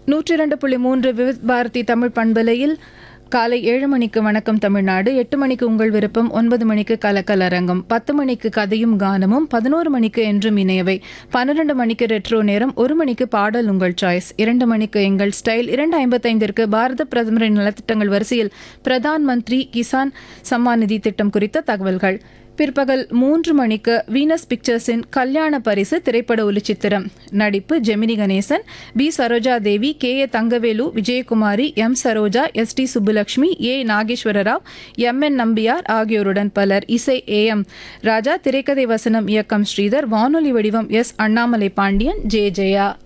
நூற்றி இரண்டு புள்ளி மூன்று விவித் பாரதி தமிழ் பண்பலையில் காலை ஏழு மணிக்கு வணக்கம் தமிழ்நாடு எட்டு மணிக்கு உங்கள் விருப்பம் ஒன்பது மணிக்கு கலக்கல் அரங்கம் பத்து மணிக்கு கதையும் கானமும் பதினோரு மணிக்கு என்றும் இணையவை பன்னிரண்டு மணிக்கு ரெட்ரோ நேரம் ஒரு மணிக்கு பாடல் உங்கள் சாய்ஸ் இரண்டு மணிக்கு எங்கள் ஸ்டைல் இரண்டு ஐம்பத்தைந்திற்கு பாரத பிரதமரின் நலத்திட்டங்கள் வரிசையில் பிரதான் மந்திரி கிசான் சம்மான் நிதி திட்டம் குறித்த தகவல்கள் பிற்பகல் மூன்று மணிக்கு வீனஸ் பிக்சர்ஸின் கல்யாண பரிசு திரைப்பட ஒளிச்சித்திரம் நடிப்பு Gemini Ganesan B Saroja Devi K A Thangavelu Vijayakumari M Saroja S D Subbulakshmi A Nageswara Rao M N Nambiar ஆகியோருடன் பலர் இசை ஏ எம் ராஜா திரைக்கதை வசனம் இயக்கம் ஸ்ரீதர் வானொலி வடிவம் எஸ் அண்ணாமலை பாண்டியன் ஜே ஜெயா